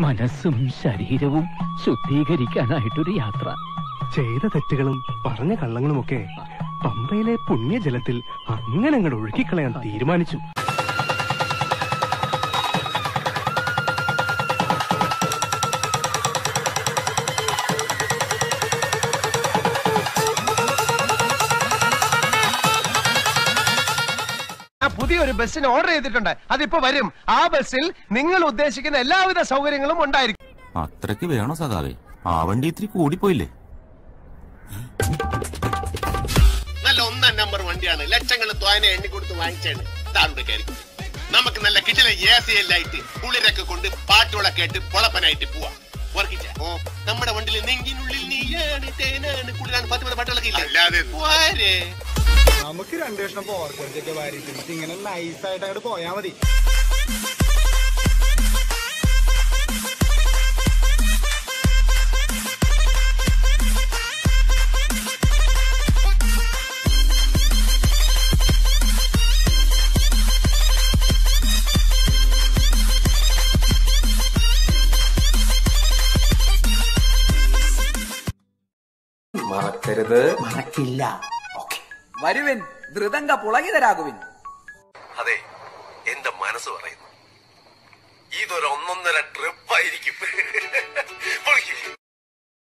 മനസ്സും ശരീരവും ശുദ്ധീകരിക്കാനായിട്ടൊരു യാത്ര ചെയ്ത തെറ്റുകളും പറഞ്ഞ കള്ളങ്ങളുമൊക്കെ പമ്പയിലെ പുണ്യജലത്തിൽ അങ്ങനെ അങ്ങോട്ട് ഒഴുക്കിക്കളയാൻ തീരുമാനിച്ചു ആ പുതിയൊരു ബസ്സിന് ഓർഡർ ചെയ്തിട്ടുണ്ട് അതിപ്പോ വരും ആ ബസ്സിൽ നിങ്ങൾ ഉദ്ദേശിക്കുന്ന എല്ലാവിധ സൗകര്യങ്ങളും ഉണ്ടായിരിക്കും അത്രയ്ക്ക് വേണോ സഖാവേ ആ വണ്ടി ഇത്തിരി കൂടിപ്പോയില്ലേ നല്ല ഒന്നാം നമ്പർ വണ്ടിയാണ് ലക്ഷങ്ങൾ തോനെ എണ്ണി കൊടുത്ത് വാങ്ങിച്ചാണ് താങ്കളുടെ കയറി നമുക്ക് നല്ല കിട്ടില എ സി എല്ലായിട്ട് കുളിരൊക്കെ കൊണ്ട് പാട്ടുകളൊക്കെ കേട്ട് പൊളപ്പനായിട്ട് പോവാം വർക്കിച്ച ഓ നമ്മുടെ വണ്ടിയിൽ നെങ്കിനുള്ളിൽ നീയാണ് തേനാണ് കുളിരാണ് പത്ത് പത്ത് പാട്ടുകളൊക്കെ ഇല്ല അല്ലാതെ പോരെ നമുക്ക് രണ്ടു കഷ്ണം പോർക്കൊക്കെ വാരിട്ട് ഇങ്ങനെ നൈസായിട്ട് അങ്ങോട്ട് പോയാ മതി മറക്കരുത് മറക്കില്ല വരുവിൻ ധൃതങ്ക പുളകിതരാകുവിൻ അതെ എന്റെ മനസ്സ് പറയുന്നു ഇതൊരു ഒന്നൊന്നര ട്രിപ്പായിരിക്കും